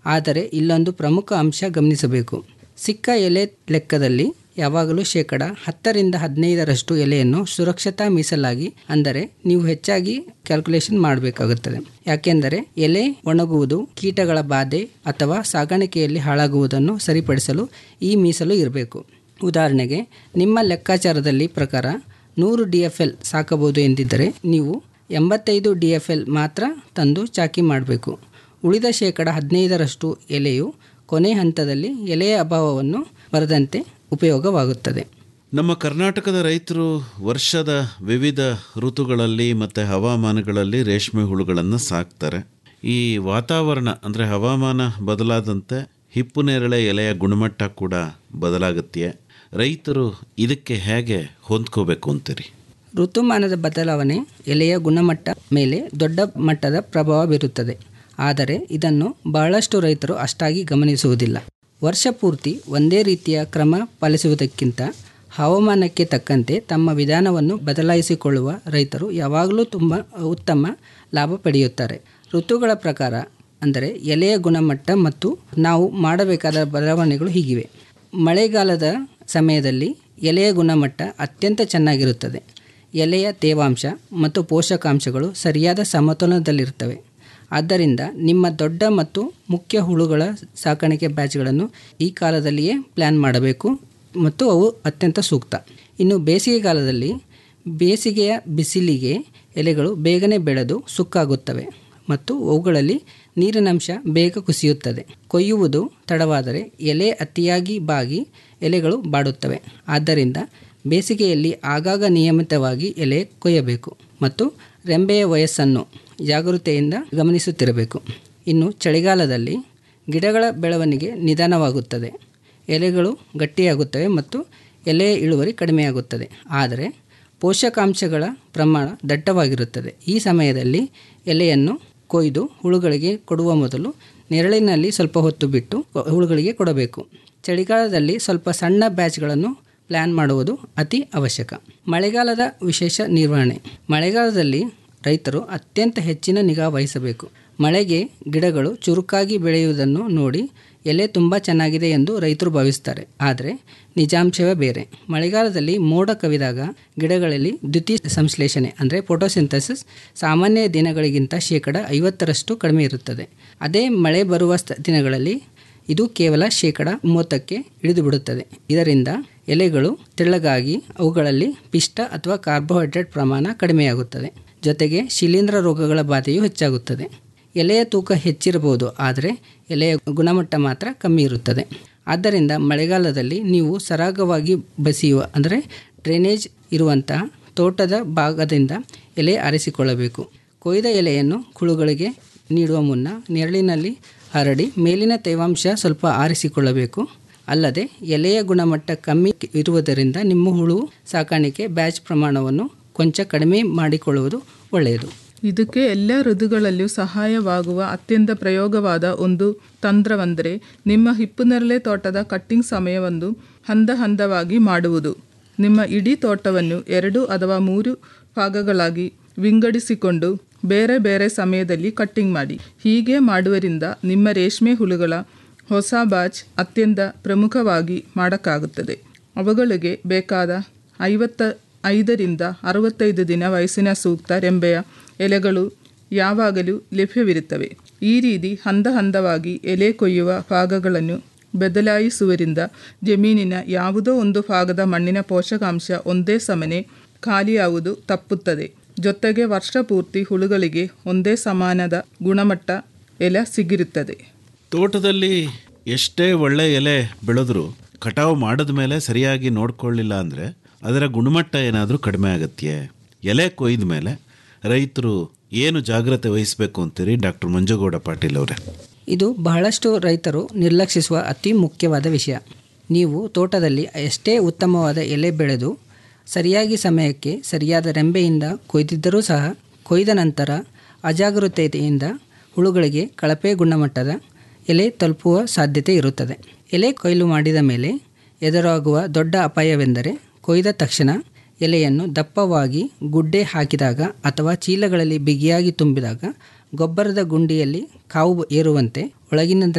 ಆದರೆ ಇಲ್ಲೊಂದು ಪ್ರಮುಖ ಅಂಶ ಗಮನಿಸಬೇಕು ಸಿಕ್ಕ ಎಲೆ ಲೆಕ್ಕದಲ್ಲಿ ಯಾವಾಗಲೂ ಶೇಕಡ ಹತ್ತರಿಂದ ಹದಿನೈದರಷ್ಟು ಎಲೆಯನ್ನು ಸುರಕ್ಷತಾ ಮೀಸಲಾಗಿ ಅಂದರೆ ನೀವು ಹೆಚ್ಚಾಗಿ ಕ್ಯಾಲ್ಕುಲೇಷನ್ ಮಾಡಬೇಕಾಗುತ್ತದೆ ಯಾಕೆಂದರೆ ಎಲೆ ಒಣಗುವುದು ಕೀಟಗಳ ಬಾಧೆ ಅಥವಾ ಸಾಗಾಣಿಕೆಯಲ್ಲಿ ಹಾಳಾಗುವುದನ್ನು ಸರಿಪಡಿಸಲು ಈ ಮೀಸಲು ಇರಬೇಕು ಉದಾಹರಣೆಗೆ ನಿಮ್ಮ ಲೆಕ್ಕಾಚಾರದಲ್ಲಿ ಪ್ರಕಾರ ನೂರು ಡಿ ಎಫ್ ಎಲ್ ಸಾಕಬಹುದು ಎಂದಿದ್ದರೆ ನೀವು ಎಂಬತ್ತೈದು ಡಿ ಎಫ್ ಎಲ್ ಮಾತ್ರ ತಂದು ಚಾಕಿ ಮಾಡಬೇಕು ಉಳಿದ ಶೇಕಡ ಹದಿನೈದರಷ್ಟು ಎಲೆಯು ಕೊನೆ ಹಂತದಲ್ಲಿ ಎಲೆಯ ಅಭಾವವನ್ನು ಬರದಂತೆ ಉಪಯೋಗವಾಗುತ್ತದೆ ನಮ್ಮ ಕರ್ನಾಟಕದ ರೈತರು ವರ್ಷದ ವಿವಿಧ ಋತುಗಳಲ್ಲಿ ಮತ್ತು ಹವಾಮಾನಗಳಲ್ಲಿ ರೇಷ್ಮೆ ಹುಳುಗಳನ್ನು ಸಾಕ್ತಾರೆ ಈ ವಾತಾವರಣ ಅಂದರೆ ಹವಾಮಾನ ಬದಲಾದಂತೆ ಹಿಪ್ಪು ನೇರಳೆ ಎಲೆಯ ಗುಣಮಟ್ಟ ಕೂಡ ಬದಲಾಗುತ್ತೆ ರೈತರು ಇದಕ್ಕೆ ಹೇಗೆ ಹೊಂದ್ಕೋಬೇಕು ಅಂತೀರಿ ಋತುಮಾನದ ಬದಲಾವಣೆ ಎಲೆಯ ಗುಣಮಟ್ಟ ಮೇಲೆ ದೊಡ್ಡ ಮಟ್ಟದ ಪ್ರಭಾವ ಬೀರುತ್ತದೆ ಆದರೆ ಇದನ್ನು ಬಹಳಷ್ಟು ರೈತರು ಅಷ್ಟಾಗಿ ಗಮನಿಸುವುದಿಲ್ಲ ವರ್ಷ ಪೂರ್ತಿ ಒಂದೇ ರೀತಿಯ ಕ್ರಮ ಪಾಲಿಸುವುದಕ್ಕಿಂತ ಹವಾಮಾನಕ್ಕೆ ತಕ್ಕಂತೆ ತಮ್ಮ ವಿಧಾನವನ್ನು ಬದಲಾಯಿಸಿಕೊಳ್ಳುವ ರೈತರು ಯಾವಾಗಲೂ ತುಂಬ ಉತ್ತಮ ಲಾಭ ಪಡೆಯುತ್ತಾರೆ ಋತುಗಳ ಪ್ರಕಾರ ಅಂದರೆ ಎಲೆಯ ಗುಣಮಟ್ಟ ಮತ್ತು ನಾವು ಮಾಡಬೇಕಾದ ಬದಲಾವಣೆಗಳು ಹೀಗಿವೆ ಮಳೆಗಾಲದ ಸಮಯದಲ್ಲಿ ಎಲೆಯ ಗುಣಮಟ್ಟ ಅತ್ಯಂತ ಚೆನ್ನಾಗಿರುತ್ತದೆ ಎಲೆಯ ತೇವಾಂಶ ಮತ್ತು ಪೋಷಕಾಂಶಗಳು ಸರಿಯಾದ ಸಮತೋಲನದಲ್ಲಿರುತ್ತವೆ ಆದ್ದರಿಂದ ನಿಮ್ಮ ದೊಡ್ಡ ಮತ್ತು ಮುಖ್ಯ ಹುಳುಗಳ ಸಾಕಾಣಿಕೆ ಬ್ಯಾಚ್ಗಳನ್ನು ಈ ಕಾಲದಲ್ಲಿಯೇ ಪ್ಲ್ಯಾನ್ ಮಾಡಬೇಕು ಮತ್ತು ಅವು ಅತ್ಯಂತ ಸೂಕ್ತ ಇನ್ನು ಬೇಸಿಗೆಗಾಲದಲ್ಲಿ ಬೇಸಿಗೆಯ ಬಿಸಿಲಿಗೆ ಎಲೆಗಳು ಬೇಗನೆ ಬೆಳೆದು ಸುಕ್ಕಾಗುತ್ತವೆ ಮತ್ತು ಅವುಗಳಲ್ಲಿ ನೀರಿನಂಶ ಬೇಗ ಕುಸಿಯುತ್ತದೆ ಕೊಯ್ಯುವುದು ತಡವಾದರೆ ಎಲೆ ಅತಿಯಾಗಿ ಬಾಗಿ ಎಲೆಗಳು ಬಾಡುತ್ತವೆ ಆದ್ದರಿಂದ ಬೇಸಿಗೆಯಲ್ಲಿ ಆಗಾಗ ನಿಯಮಿತವಾಗಿ ಎಲೆ ಕೊಯ್ಯಬೇಕು ಮತ್ತು ರೆಂಬೆಯ ವಯಸ್ಸನ್ನು ಜಾಗೃತೆಯಿಂದ ಗಮನಿಸುತ್ತಿರಬೇಕು ಇನ್ನು ಚಳಿಗಾಲದಲ್ಲಿ ಗಿಡಗಳ ಬೆಳವಣಿಗೆ ನಿಧಾನವಾಗುತ್ತದೆ ಎಲೆಗಳು ಗಟ್ಟಿಯಾಗುತ್ತವೆ ಮತ್ತು ಎಲೆಯ ಇಳುವರಿ ಕಡಿಮೆಯಾಗುತ್ತದೆ ಆದರೆ ಪೋಷಕಾಂಶಗಳ ಪ್ರಮಾಣ ದಟ್ಟವಾಗಿರುತ್ತದೆ ಈ ಸಮಯದಲ್ಲಿ ಎಲೆಯನ್ನು ಕೊಯ್ದು ಹುಳುಗಳಿಗೆ ಕೊಡುವ ಮೊದಲು ನೆರಳಿನಲ್ಲಿ ಸ್ವಲ್ಪ ಹೊತ್ತು ಬಿಟ್ಟು ಹುಳುಗಳಿಗೆ ಕೊಡಬೇಕು ಚಳಿಗಾಲದಲ್ಲಿ ಸ್ವಲ್ಪ ಸಣ್ಣ ಬ್ಯಾಚ್ಗಳನ್ನು ಪ್ಲ್ಯಾನ್ ಮಾಡುವುದು ಅತಿ ಅವಶ್ಯಕ ಮಳೆಗಾಲದ ವಿಶೇಷ ನಿರ್ವಹಣೆ ಮಳೆಗಾಲದಲ್ಲಿ ರೈತರು ಅತ್ಯಂತ ಹೆಚ್ಚಿನ ನಿಗಾ ವಹಿಸಬೇಕು ಮಳೆಗೆ ಗಿಡಗಳು ಚುರುಕಾಗಿ ಬೆಳೆಯುವುದನ್ನು ನೋಡಿ ಎಲೆ ತುಂಬ ಚೆನ್ನಾಗಿದೆ ಎಂದು ರೈತರು ಭಾವಿಸ್ತಾರೆ ಆದರೆ ನಿಜಾಂಶವೇ ಬೇರೆ ಮಳೆಗಾಲದಲ್ಲಿ ಮೋಡ ಕವಿದಾಗ ಗಿಡಗಳಲ್ಲಿ ದ್ವಿತೀಯ ಸಂಶ್ಲೇಷಣೆ ಅಂದರೆ ಫೋಟೋಸಿಂಥಸಿಸ್ ಸಾಮಾನ್ಯ ದಿನಗಳಿಗಿಂತ ಶೇಕಡ ಐವತ್ತರಷ್ಟು ಕಡಿಮೆ ಇರುತ್ತದೆ ಅದೇ ಮಳೆ ಬರುವ ದಿನಗಳಲ್ಲಿ ಇದು ಕೇವಲ ಶೇಕಡ ಮೂವತ್ತಕ್ಕೆ ಇಳಿದು ಬಿಡುತ್ತದೆ ಇದರಿಂದ ಎಲೆಗಳು ತೆಳ್ಳಗಾಗಿ ಅವುಗಳಲ್ಲಿ ಪಿಷ್ಟ ಅಥವಾ ಕಾರ್ಬೋಹೈಡ್ರೇಟ್ ಪ್ರಮಾಣ ಕಡಿಮೆಯಾಗುತ್ತದೆ ಜೊತೆಗೆ ಶಿಲೀಂಧ್ರ ರೋಗಗಳ ಬಾಧೆಯೂ ಹೆಚ್ಚಾಗುತ್ತದೆ ಎಲೆಯ ತೂಕ ಹೆಚ್ಚಿರಬಹುದು ಆದರೆ ಎಲೆಯ ಗುಣಮಟ್ಟ ಮಾತ್ರ ಕಮ್ಮಿ ಇರುತ್ತದೆ ಆದ್ದರಿಂದ ಮಳೆಗಾಲದಲ್ಲಿ ನೀವು ಸರಾಗವಾಗಿ ಬಸಿಯುವ ಅಂದರೆ ಡ್ರೈನೇಜ್ ಇರುವಂತಹ ತೋಟದ ಭಾಗದಿಂದ ಎಲೆ ಆರಿಸಿಕೊಳ್ಳಬೇಕು ಕೊಯ್ದ ಎಲೆಯನ್ನು ಕುಳುಗಳಿಗೆ ನೀಡುವ ಮುನ್ನ ನೆರಳಿನಲ್ಲಿ ಹರಡಿ ಮೇಲಿನ ತೇವಾಂಶ ಸ್ವಲ್ಪ ಆರಿಸಿಕೊಳ್ಳಬೇಕು ಅಲ್ಲದೆ ಎಲೆಯ ಗುಣಮಟ್ಟ ಕಮ್ಮಿ ಇರುವುದರಿಂದ ನಿಮ್ಮ ಹುಳು ಸಾಕಾಣಿಕೆ ಬ್ಯಾಚ್ ಪ್ರಮಾಣವನ್ನು ಕೊಂಚ ಕಡಿಮೆ ಮಾಡಿಕೊಳ್ಳುವುದು ಒಳ್ಳೆಯದು ಇದಕ್ಕೆ ಎಲ್ಲ ಋತುಗಳಲ್ಲೂ ಸಹಾಯವಾಗುವ ಅತ್ಯಂತ ಪ್ರಯೋಗವಾದ ಒಂದು ತಂತ್ರವೆಂದರೆ ನಿಮ್ಮ ಹಿಪ್ಪುನೆರಳೆ ತೋಟದ ಕಟ್ಟಿಂಗ್ ಸಮಯವೊಂದು ಹಂತ ಹಂತವಾಗಿ ಮಾಡುವುದು ನಿಮ್ಮ ಇಡೀ ತೋಟವನ್ನು ಎರಡು ಅಥವಾ ಮೂರು ಭಾಗಗಳಾಗಿ ವಿಂಗಡಿಸಿಕೊಂಡು ಬೇರೆ ಬೇರೆ ಸಮಯದಲ್ಲಿ ಕಟ್ಟಿಂಗ್ ಮಾಡಿ ಹೀಗೆ ಮಾಡುವುದರಿಂದ ನಿಮ್ಮ ರೇಷ್ಮೆ ಹುಳುಗಳ ಹೊಸ ಬ್ಯಾಚ್ ಅತ್ಯಂತ ಪ್ರಮುಖವಾಗಿ ಮಾಡೋಕ್ಕಾಗುತ್ತದೆ ಅವುಗಳಿಗೆ ಬೇಕಾದ ಐವತ್ತ ಐದರಿಂದ ಅರವತ್ತೈದು ದಿನ ವಯಸ್ಸಿನ ಸೂಕ್ತ ರೆಂಬೆಯ ಎಲೆಗಳು ಯಾವಾಗಲೂ ಲಭ್ಯವಿರುತ್ತವೆ ಈ ರೀತಿ ಹಂತ ಹಂತವಾಗಿ ಎಲೆ ಕೊಯ್ಯುವ ಭಾಗಗಳನ್ನು ಬದಲಾಯಿಸುವುದರಿಂದ ಜಮೀನಿನ ಯಾವುದೋ ಒಂದು ಭಾಗದ ಮಣ್ಣಿನ ಪೋಷಕಾಂಶ ಒಂದೇ ಸಮನೆ ಖಾಲಿಯಾಗುವುದು ತಪ್ಪುತ್ತದೆ ಜೊತೆಗೆ ವರ್ಷ ಪೂರ್ತಿ ಹುಳುಗಳಿಗೆ ಒಂದೇ ಸಮಾನದ ಗುಣಮಟ್ಟ ಎಲೆ ಸಿಗಿರುತ್ತದೆ ತೋಟದಲ್ಲಿ ಎಷ್ಟೇ ಒಳ್ಳೆ ಎಲೆ ಬೆಳೆದ್ರೂ ಕಟಾವು ಮಾಡಿದ ಮೇಲೆ ಸರಿಯಾಗಿ ನೋಡ್ಕೊಳ್ಳಿಲ್ಲ ಅಂದರೆ ಅದರ ಗುಣಮಟ್ಟ ಏನಾದರೂ ಕಡಿಮೆ ಆಗತ್ತೆ ಎಲೆ ಕೊಯ್ದ ಮೇಲೆ ರೈತರು ಏನು ಜಾಗ್ರತೆ ವಹಿಸಬೇಕು ಅಂತೀರಿ ಡಾಕ್ಟರ್ ಮಂಜುಗೌಡ ಪಾಟೀಲ್ ಅವರೇ ಇದು ಬಹಳಷ್ಟು ರೈತರು ನಿರ್ಲಕ್ಷಿಸುವ ಅತಿ ಮುಖ್ಯವಾದ ವಿಷಯ ನೀವು ತೋಟದಲ್ಲಿ ಎಷ್ಟೇ ಉತ್ತಮವಾದ ಎಲೆ ಬೆಳೆದು ಸರಿಯಾಗಿ ಸಮಯಕ್ಕೆ ಸರಿಯಾದ ರೆಂಬೆಯಿಂದ ಕೊಯ್ದಿದ್ದರೂ ಸಹ ಕೊಯ್ದ ನಂತರ ಅಜಾಗರೂಕತೆಯಿಂದ ಹುಳುಗಳಿಗೆ ಕಳಪೆ ಗುಣಮಟ್ಟದ ಎಲೆ ತಲುಪುವ ಸಾಧ್ಯತೆ ಇರುತ್ತದೆ ಎಲೆ ಕೊಯ್ಲು ಮಾಡಿದ ಮೇಲೆ ಎದುರಾಗುವ ದೊಡ್ಡ ಅಪಾಯವೆಂದರೆ ಕೊಯ್ದ ತಕ್ಷಣ ಎಲೆಯನ್ನು ದಪ್ಪವಾಗಿ ಗುಡ್ಡೆ ಹಾಕಿದಾಗ ಅಥವಾ ಚೀಲಗಳಲ್ಲಿ ಬಿಗಿಯಾಗಿ ತುಂಬಿದಾಗ ಗೊಬ್ಬರದ ಗುಂಡಿಯಲ್ಲಿ ಕಾವು ಏರುವಂತೆ ಒಳಗಿನಿಂದ